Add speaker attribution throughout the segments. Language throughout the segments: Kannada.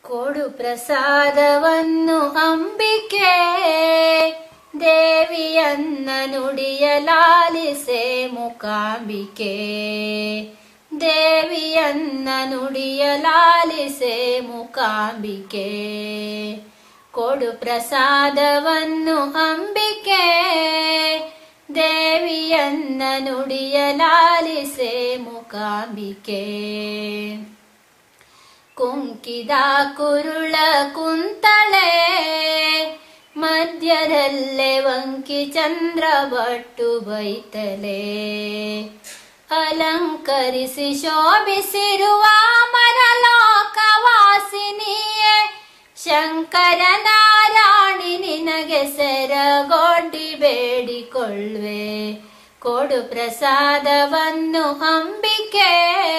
Speaker 1: ಕೊಡು ಪ್ರಸಾದವನ್ನು ಅಂಬಿಕೆ ದೇವಿಯನ್ನ ನುಡಿಯಲಾಲಿಸೆ ಮುಕಾಂಬಿಕೆ ದೇವಿಯನ್ನ ನುಡಿಯಲಾಲಿಸೆ ಮುಕಾಂಬಿಕೆ ಕೊಡು ಪ್ರಸಾದವನ್ನು ಅಂಬಿಕೆ ದೇವಿಯನ್ನ ನುಡಿಯಲಾಲಿಸೆ ಮುಕಾಂಬಿಕೆ ಕುಂಕಿದ ಕುರುಳ ಕುಂತಳೆ ಮಧ್ಯದಲ್ಲೇ ವಂಕಿ ಚಂದ್ರ ಬಟ್ಟು ಬೈತಲೆ ಅಲಂಕರಿಸಿ ಶೋಭಿಸಿರುವ ಮರಲೋಕವಾಸಿನಿಯೇ ಶಂಕರ ನಾರಾಯಣಿ ನಿನಗೆ ಸೆರಗೊಡ್ಡಿ ಬೇಡಿಕೊಳ್ಳುವೆ ಕೊಡು ಪ್ರಸಾದವನ್ನು ಅಂಬಿಕೆ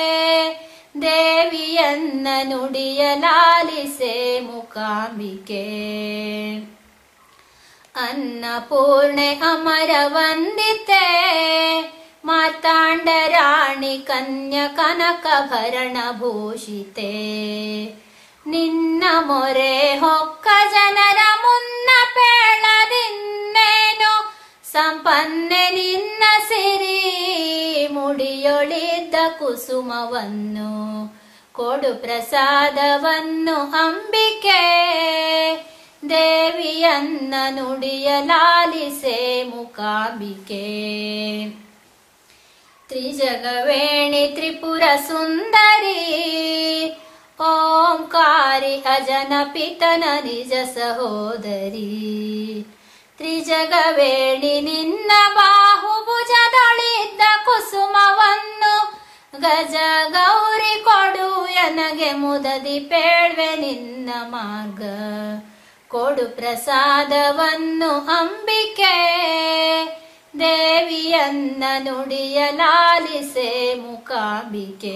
Speaker 1: ದೇವಿಯನ್ನ ನುಡಿಯಲಾಲಿಸೆ ಮುಕಾಂಬಿಕೆ ಅನ್ನಪೂರ್ಣೆ ಅಮರ ವಂದಿತೆ ಮಾತಾಂಡ ರಾಣಿ ಕನ್ಯ ಕನಕ ಭರಣ ಭೂಷಿತೆ ನಿನ್ನ ಮೊರೆ ಹೊಕ್ಕ ಜನರ ಮುನ್ನ ಪೇಳದಿನ್ನೇನು ಸಂಪನ್ನೆ ನಿನ್ನ ಸಿರಿ ಮುಡಿಯೊಳಿದ್ದ ಕುಸುಮವನ್ನು ಕೊಡು ಪ್ರಸಾದವನ್ನು ಅಂಬಿಕೆ ದೇವಿಯನ್ನ ನುಡಿಯಲಾಲಿಸೆ ಮುಕಾಂಬಿಕೆ ತ್ರಿಜಗವೇಣಿ ತ್ರಿಪುರ ಸುಂದರಿ ಓಂಕಾರಿ ಅಜನ ಪಿತನ ನಿಜ ಸಹೋದರಿ ತ್ರಿಜಗವೇಣಿ ನಿನ್ನ ಬಾಹುಭುಜದೊಳಿದ್ದ ಕುಸುಮವನ್ನು ಗಜ ಗೌರಿ ಕೊಡು ಎನಗೆ ಮುದದಿ ಪೇಳ್ವೆ ನಿನ್ನ ಮಾರ್ಗ ಕೊಡು ಪ್ರಸಾದವನ್ನು ಅಂಬಿಕೆ ದೇವಿಯನ್ನ ನುಡಿಯಲಾಲಿಸೆ ಮುಕಾಂಬಿಕೆ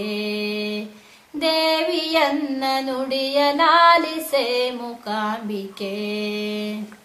Speaker 1: ದೇವಿಯನ್ನ ನುಡಿಯಲಾಲಿಸೆ ಮುಕಾಂಬಿಕೆ